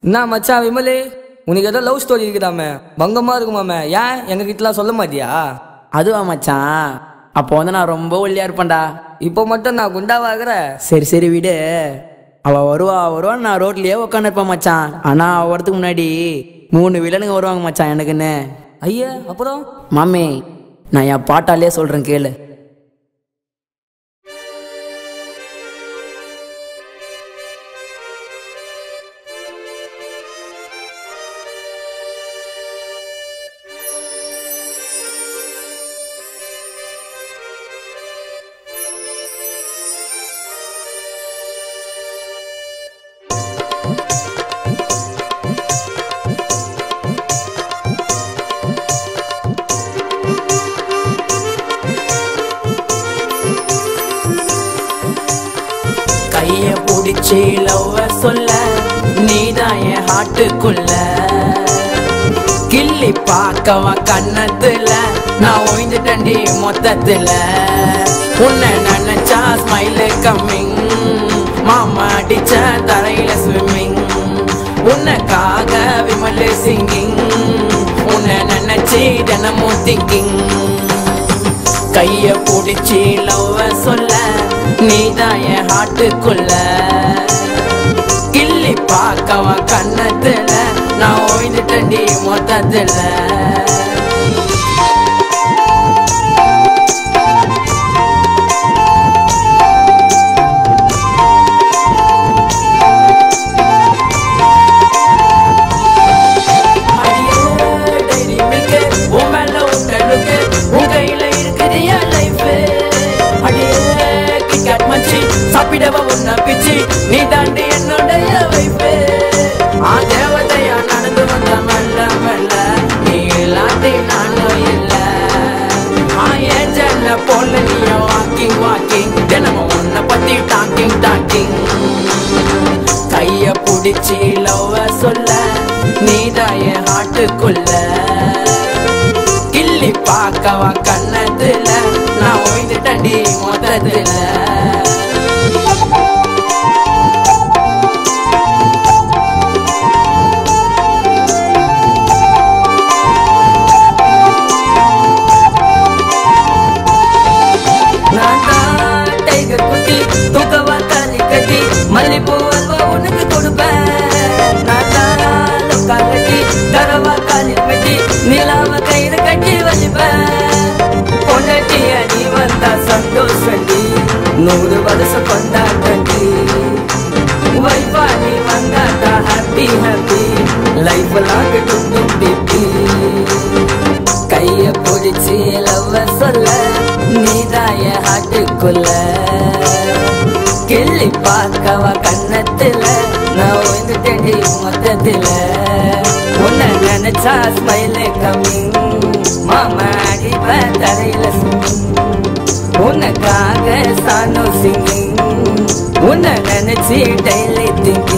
என்ன மச்சான் விமலு உனக்கு ஏதோ லவ் ஸ்டோரி இருக்குதாமே பங்கமா இருக்குமாமே ஏன் எங்க கிட்டலாம் சொல்ல மாட்டியா அதுவா மச்சான் அப்போ வந்து நான் ரொம்ப ஒல்லியா இருப்பேன்டா இப்போ மட்டும் நான் குண்டாவாகிற சரி சரி விடு அவ வருவா வருவா நான் ரோட்லயே உட்காந்துருப்பேன் மச்சான் ஆனா அவ வரதுக்கு முன்னாடி மூணு வில்லனுங்க வருவாங்க மச்சான் எனக்குன்னு ஐயா அப்புறம் மாமே நான் என் பாட்டாலே சொல்றேன் கேளு கைய பிடிச்சி லவ் சொல்ல நீதான் என் ஹார்ட்டுக்குள்ள கிள்ளி பார்க்கவா கண்ணத்துல நான் ஓய்ந்துட்டண்டி மொத்தத்துல உன்னை நினைச்சா ஸ்மைலு கம்மிங் மாமா அடிச்ச தரையில ஸ்விம்மிங் உனக்காக விமலு சிங்கிங் உன்னை நினைச்சு தினமும் திங்கிங் கைய பிடிச்சி லவ் சொல்ல நீதான் என் ஹார்ட்டுக்குள்ள கிள்ளி பார்க்கவா கண்ணத்துல நான் ஓய்ந்துட்டண்டி மொத்தத்துல சாப்பிடவா உன்ன பிச்சு நீ தாண்டி என்னுடைய வைப்பு ஆ தேவதையா நடந்து வந்த மெல்ல மெல்ல நீ இல்லாட்டி நானும் இல்ல ஆ ஏஜல்ல போல நீயும் வாக்கிங் வாக்கிங் தினமும் உன்னை பத்தி டாக்கிங் டாக்கிங் கைய புடிச்சு லவ் சொல்ல நீதான் என் ஹார்ட்டுக்குள்ள கிள்ளி பார்க்கவா கண்ணத்துல நான் ஓய்ந்துட்டண்டி மொத்தத்துல நான் தான் டைகர் குட்டி தூக்கவா தாலி கட்டி மல்லிப்பூ அல்வா உனக்கு கொடுப்பேன் நான் தான் லொக்கா கட்டி தரவா காலில் வெட்டி நிலாவ கயிறு கட்டி வலிப்பேன் பொண்டாட்டிய நீ வந்தா சந்தோஷண்டி நூறு வருஷம் கொண்டாட்டண்டி வைஃபா நீ வந்தாட்டா ஹாப்பி ஹாப்பி லைஃப் லாங் டும் பிப்பி கைய பிடிச்சி லவ் சொல்ல நீதாய ஹாட்டுக்குள்ள கிள்ளி பார்க்கவா கண்ணத்துல நான் ஓய்ந்துட்டேன்டி மொத்தத்துல உன்னை நினைச்சா ஸ்மைலே கம்மிங் மாமா அடிப்ப தரையில swing. உனக்காக சானோ சிங்கிங் உன்னை நினைச்சு டெய்லி திங்கிங்